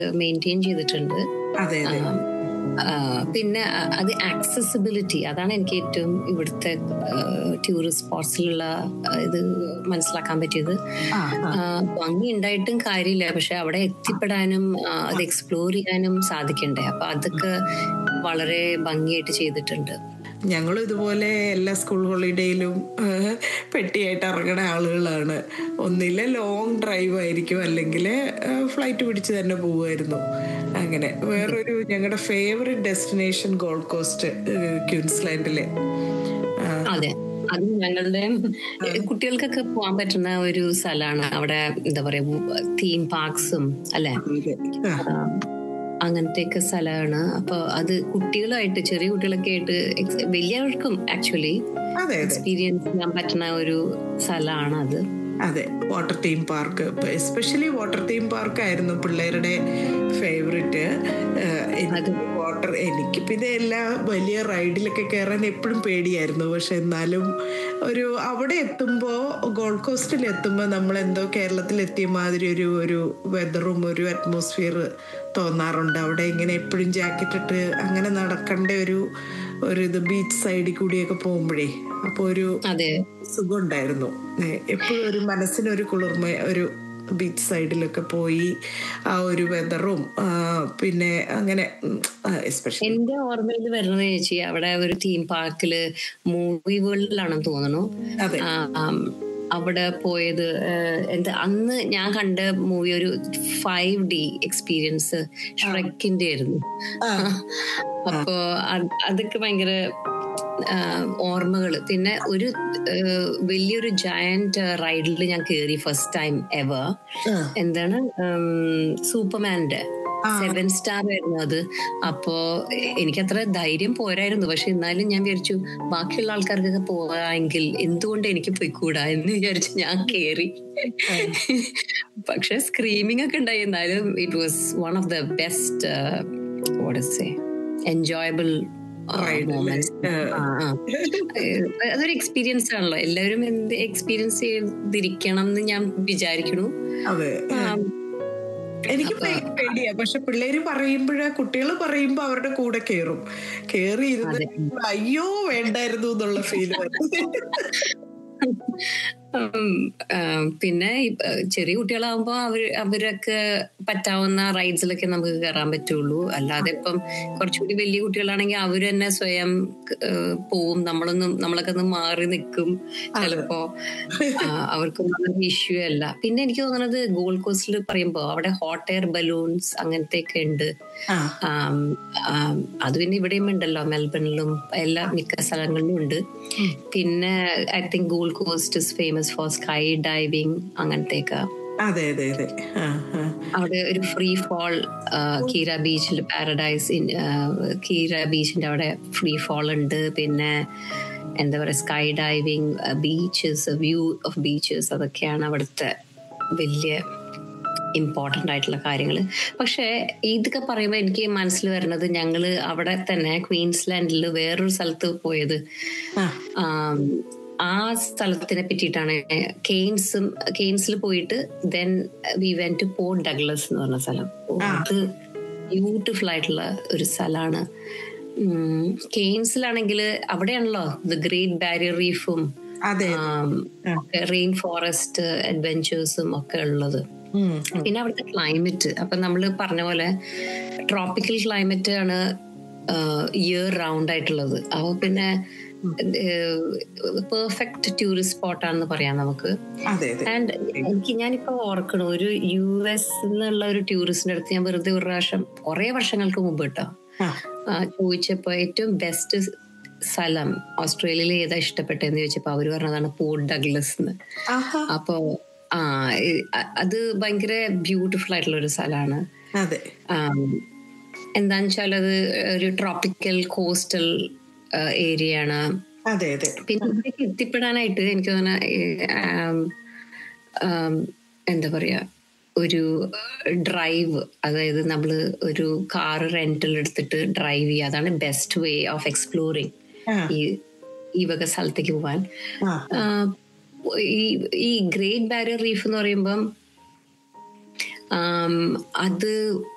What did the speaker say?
Maintain ചെയ്തിട്ടുണ്ട് അതെ അതെ ആ, പിന്നെ അ- അത് ആക്സസിബിലിറ്റി അതാണ് എനിക്ക് ഏറ്റവും ഇവിടുത്തെ ടൂറിസ്റ്റ് സ്പോട്സിലുള്ള ഇത് മനസ്സിലാക്കാൻ പറ്റിയത് ആ, ആ. ആ, ഭംഗി ഉണ്ടായിട്ടും കാര്യമില്ല പക്ഷെ അവിടെ എത്തിപ്പെടാനും ആ, അത് എക്സ്പ്ലോർ ചെയ്യാനും സാധിക്കണ്ടേ അപ്പൊ അതൊക്കെ വളരെ ഭംഗിയായിട്ട് ചെയ്തിട്ടുണ്ട് ഞങ്ങളും ഇതുപോലെ എല്ലാ സ്കൂൾ ഹോളിഡേയിലും ഏഹ്, പെട്ടിയായിട്ട് ഇറങ്ങുന്ന ആളുകളാണ് ഒന്നില്ല ലോങ് ഡ്രൈവ് ആയിരിക്കും അല്ലെങ്കിൽ ഫ്ലൈറ്റ് പിടിച്ച് തന്നെ പോവുമായിരുന്നു അങ്ങനെ വേറൊരു ഞങ്ങളുടെ ഫേവറേറ്റ് ഡെസ്റ്റിനേഷൻ ഗോൾഡ് കോസ്റ്റ് ക്യൂൻസ്ലാൻഡിലെ അതെ അത് ഞങ്ങളുടെ കുട്ടികൾക്കൊക്കെ പോകാൻ പറ്റുന്ന ഒരു സ്ഥലമാണ് അവിടെ എന്താ പറയാ തീം പാർക്സും അല്ലെ അങ്ങനത്തെയൊക്കെ സ്ഥലമാണ് അപ്പൊ അത് കുട്ടികളായിട്ട് ചെറിയ കുട്ടികളൊക്കെ ആയിട്ട് ex- വലിയവർക്കും ആക്ച്വലി അതെ അതെ എക്സ്പീരിയൻസ് ചെയ്യാൻ പറ്റുന്ന ഒരു സ്ഥലമാണ് അത് അതെ water theme park especially water theme park ആയിരുന്നു പിള്ളേരുടെ ഫേവറേറ്റ് വാട്ടർ എനിക്ക് പിന്നെ എല്ലാ വലിയ റൈഡിലൊക്കെ കയറാൻ എപ്പോഴും പേടിയായിരുന്നു പക്ഷെ എന്നാലും ഒരു അവിടെ എത്തുമ്പോൾ ഗോൾഡ് കോസ്റ്റിൽ എത്തുമ്പോൾ നമ്മൾ എന്തോ കേരളത്തിൽ എത്തിയ മാതിരി ഒരു ഒരു വെതറും ഒരു അറ്റ്മോസ്ഫിയർ തോന്നാറുണ്ട് അവിടെ ഇങ്ങനെ എപ്പോഴും ജാക്കറ്റ് ഇട്ട് അങ്ങനെ നടക്കേണ്ട ഒരു ഒരു ഇത് ബീച്ച് സൈഡിൽ കൂടിയൊക്കെ പോകുമ്പോഴേ അപ്പോൾ ഒരു അതെ സുഖമുണ്ടായിരുന്നു എപ്പോഴും ഒരു മനസ്സിനൊരു കുളിർമ ഒരു ബീച്ച് സൈഡിലൊക്കെ പോയി ആ ഒരു വെതറും പിന്നെ അങ്ങനെ എസ്പെഷ്യലി എന്റെ ഓർമ്മയിൽ വരുന്നത് ചേച്ചി അവിടെ ഒരു തീം പാർക്കില് മൂവി വേൾഡിലാണെന്ന് തോന്നുന്നു അതെ ആ, ആം, അവിടെ പോയത് ഏഹ്, എന്താ അന്ന് ഞാൻ കണ്ട മൂവി ഒരു ഫൈവ് ഡി എക്സ്പീരിയൻസ് ഷ്രെക്കിന്റെ ആയിരുന്നു അപ്പോ അത് അതൊക്കെ ഭയങ്കര ഓർമ്മകൾ പിന്നെ ഒരു ഏഹ്, വലിയൊരു ജയന്റ് റൈഡിൽ ഞാൻ കയറി ഫസ്റ്റ് ടൈം എവർ ആ. എന്താണ് സൂപ്പർമാന്റെ സെവൻ സ്റ്റാർ ആയിരുന്നു അത് അപ്പോ എ- എനിക്കത്ര ധൈര്യം പോരായിരുന്നു പക്ഷെ എന്നാലും ഞാൻ വിചാരിച്ചു ബാക്കിയുള്ള ആൾക്കാർക്കൊക്കെ പോവാമെങ്കിൽ എന്തുകൊണ്ട് എനിക്ക് പോയിക്കൂടാ എന്ന് വിചാരിച്ചു ഞാൻ കേറി പക്ഷെ സ്ക്രീമിംഗ് ഒക്കെ ഉണ്ടായി എന്നാലും it was one of the best enjoyable Ride അല്ലേ? അതൊരു എക്സ്പീരിയൻസ് ആണല്ലോ എല്ലാവരും എന്ത് എക്സ്പീരിയൻസ് ചെയ്തിരിക്കണം എന്ന് ഞാൻ വിചാരിക്കണു അതെ എനിക്ക് ഭയങ്കര പേടിയാ പക്ഷെ പിള്ളേര് പറയുമ്പോഴ കുട്ടികൾ പറയുമ്പോ അവരുടെ കൂടെ കേറും കേറി ഇരുന്ന് അയ്യോ വേണ്ടായിരുന്നു എന്നുള്ള ഫീൽ ഉം, ആ, പിന്നെ ഈ, ആ, ചെറിയ കുട്ടികളാവുമ്പോ അവര് അവരൊക്കെ പറ്റാവുന്ന റൈഡ്സിലൊക്കെ നമുക്ക് കയറാൻ പറ്റുള്ളൂ അല്ലാതെ ഇപ്പം കുറച്ചുകൂടി വലിയ കുട്ടികളാണെങ്കിൽ അവര് തന്നെ സ്വയം ആ, പോവും നമ്മളൊന്നും നമ്മളൊക്കെ ഒന്ന് മാറി നിൽക്കും ചിലപ്പോ ആ, അവർക്കൊന്നും ഇഷ്യൂ അല്ല പിന്നെ എനിക്ക് തോന്നുന്നത് ഗോൾഡ് കോസ്റ്റിൽ പറയുമ്പോ അവിടെ ഹോട്ട് എയർ ബലൂൺസ് അങ്ങനത്തെയൊക്കെ ഉണ്ട് ആം, ആം, അത് പിന്നെ ഇവിടെയും ഉണ്ടല്ലോ മെൽബണിലും എല്ലാ മിക്ക സ്ഥലങ്ങളിലും ഉണ്ട് പിന്നെ I think Gold Coast is famous for skydiving അങ്ങനത്തെയൊക്കെ അതെ അതെ അതെ ആ, ആ. അവിടെ ഒരു ഫ്രീ ഫോൾ കീര ബീച്ചിൽ പാരഡൈസ് ഇൻ കീര ബീച്ചിന്റെ അവിടെ ഫ്രീ ഫോൾ ഉണ്ട് പിന്നെ എന്താ പറയുക skydiving beaches view of beaches അതൊക്കെയാണ് അവിടുത്തെ വലിയ ഇമ്പോർട്ടൻ്റ് ആയിട്ടുള്ള കാര്യങ്ങൾ പക്ഷേ ഇതൊക്കെ പറയുമ്പോൾ എനിക്ക് മനസ്സിൽ വരുന്നത് ഞങ്ങൾ അവിടെ തന്നെ ക്വീൻസ്ലാൻഡിൽ വേറൊരു സ്ഥലത്ത് പോയത് ആ. ആം, ആ സ്ഥലത്തിനെ പറ്റിയിട്ടാണ് കെയ്ൻസും കെയ്ൻസിൽ പോയിട്ട് then we went to Port Douglas എന്ന് പറഞ്ഞ സ്ഥലം ഓ, അത് ബ്യൂട്ടിഫുൾ ആയിട്ടുള്ള ഒരു സ്ഥലമാണ് കെയ്ൻസിലാണെങ്കിൽ അവിടെയാണല്ലോ ദ ഗ്രേറ്റ് ബാരിയർ റീഫും അതെ റെയിൻ ഫോറസ്റ്റ് അഡ്വെഞ്ചേഴ്സും ഒക്കെ ഉള്ളത് ഉം. പിന്നെ അവിടുത്തെ ക്ലൈമറ്റ് അപ്പൊ നമ്മൾ പറഞ്ഞ പോലെ ട്രോപ്പിക്കൽ ക്ലൈമറ്റ് ആണ് ഇയർ റൗണ്ട് ആയിട്ടുള്ളത് അപ്പൊ പിന്നെ പെർഫെക്റ്റ് ടൂറിസ്റ്റ് സ്പോട്ടാണെന്ന് പറയാം നമുക്ക് അതെ അതെ ആൻഡ് എനിക്ക് ഞാനിപ്പോ ഓർക്കണം ഒരു യു എസ് എന്നുള്ള ഒരു ടൂറിസ്റ്റിന്റെ അടുത്ത് ഞാൻ വെറുതെ ഒരു പ്രാവശ്യം കുറെ വർഷങ്ങൾക്ക് മുമ്പ് കേട്ടോ ആ. ആ, ചോദിച്ചപ്പോ ഏറ്റവും ബെസ്റ്റ് സ്ഥലം ഓസ്ട്രേലിയയിൽ ഏതാ ഇഷ്ടപ്പെട്ടതെന്ന് ചോദിച്ചപ്പോ അവര് പറഞ്ഞതാണ് പോർട്ട് ഡഗ്ലസ് എന്ന് ആഹാ. അപ്പോ ആ ഇ- അ- അത് ഭയങ്കര ബ്യൂട്ടിഫുൾ ആയിട്ടുള്ള ഒരു സ്ഥലമാണ് അതെ എന്താന്ന് വെച്ചാൽ അത് ഒരു ട്രോപ്പിക്കൽ കോസ്റ്റൽ ഏരിയ ആണ് അതെ അതെ പിന്നെ ഇവിടേക്ക് എത്തിപ്പെടാനായിട്ട് എനിക്ക് തോന്നുന്ന ആം, ആം, എന്താ പറയാ ഒരു ഡ്രൈവ് അതായത് നമ്മൾ ഒരു കാർ റെന്റൽ എടുത്തിട്ട് ഡ്രൈവ് ചെയ്യുക അതാണ് ബെസ്റ്റ് വേ ഓഫ് എക്സ്പ്ലോറിങ് ആ. ഈ ഈ വക സ്ഥലത്തേക്ക് പോവാൻ ആ. ആ, ഈ ഈ ഗ്രേറ്റ് ബാരിയർ റീഫ് എന്ന് പറയുമ്പം ആം, അത്